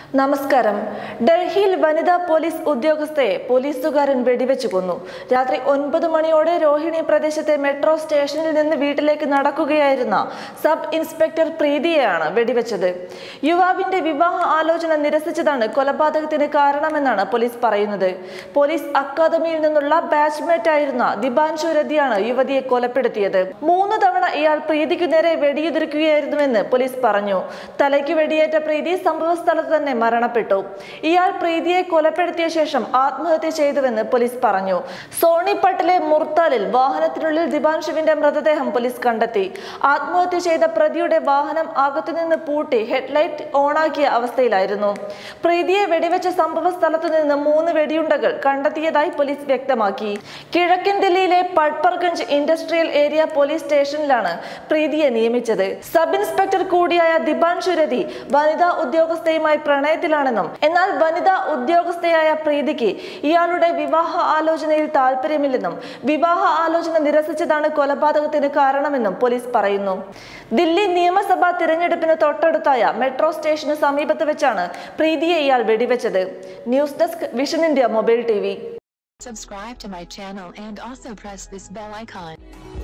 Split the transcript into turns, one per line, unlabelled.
നമസ്കാരം ഡൽഹിയിൽ വനിതാ പോലീസ് ഉദ്യോഗസ്ഥയെ പോലീസുകാരൻ വെടിവെച്ചു കൊന്നു രാത്രി ഒൻപത് മണിയോടെ രോഹിണി പ്രദേശത്തെ മെട്രോ സ്റ്റേഷനിൽ നിന്ന് വീട്ടിലേക്ക് നടക്കുകയായിരുന്ന സബ് ഇൻസ്പെക്ടർ പ്രീതിയെയാണ് വെടിവെച്ചത് യുവാവിന്റെ വിവാഹ ആലോചന നിരസിച്ചതാണ് കൊലപാതകത്തിന് കാരണമെന്നാണ് പോലീസ് പറയുന്നത് പോലീസ് അക്കാദമിയിൽ നിന്നുള്ള ബാച്ച്മേറ്റ് ആയിരുന്ന ദിബാൻഷു രതിയാണ് യുവതിയെ കൊലപ്പെടുത്തിയത് മൂന്ന് തവണ ഇയാൾ പ്രീതിക്കു നേരെ വെടിയുതിർക്കുകയായിരുന്നുവെന്ന് പോലീസ് പറഞ്ഞു തലയ്ക്ക് വെടിയേറ്റ പ്രീതി സംഭവ സ്ഥലത്ത് തന്നെ മരണപ്പെട്ടു ഇയാൾ പ്രീതിയെ കൊലപ്പെടുത്തിയ ശേഷം ആത്മഹത്യ ചെയ്തുവെന്ന് പോലീസ് പറഞ്ഞു സോണിപ്പട്ടിലെ മുർത്താലിൽ വാഹനത്തിനുള്ളിൽ ദിബാൻഷുവിന്റെ മൃതദേഹം പോലീസ് കണ്ടെത്തി ആത്മഹത്യ ചെയ്ത പ്രതിയുടെ വാഹനം അകത്തുനിന്ന് പൂട്ടി ഹെഡ്ലൈറ്റ് ഓണാക്കിയ അവസ്ഥയിലായിരുന്നു പ്രീതിയെ വെടിവെച്ച സംഭവ സ്ഥലത്തു നിന്ന് മൂന്ന് വെടിയുണ്ടകൾ കണ്ടെത്തിയതായി പോലീസ് വ്യക്തമാക്കി കിഴക്കൻ ഡൽഹിയിലെ പട്പർഗഞ്ച് ഇൻഡസ്ട്രിയൽ ഏരിയ പോലീസ് സ്റ്റേഷനിലാണ് പ്രീതിയെ നിയമിച്ചത് സബ് ഇൻസ്പെക്ടർ കൂടിയായ ദിബാൻഷു രതി വനിതാ ഉദ്യോഗസ്ഥയുമായി പ്രണയത്തിലാണെന്നും എന്നാൽ വനിതാ ഉദ്യോഗസ്ഥയായ പ്രീതിക്ക് ഇയാളുടെ വിവാഹ ആലോചനയിൽ താല്പര്യമില്ലെന്നും വിവാഹ ആലോചന നിരസിച്ചതാണ് കൊലപാതകത്തിന് കാരണമെന്നും പോലീസ് പറയുന്നു ദില്ലി നിയമസഭാ തിരഞ്ഞെടുപ്പിന് തൊട്ടടുത്തായ മെട്രോ സ്റ്റേഷന് സമീപത്ത് വെച്ചാണ് പ്രീതിയെ ഇയാൾ വെടിവെച്ചത് news desk vision India mobile T
Subscribe to my channel and also press this bell icon.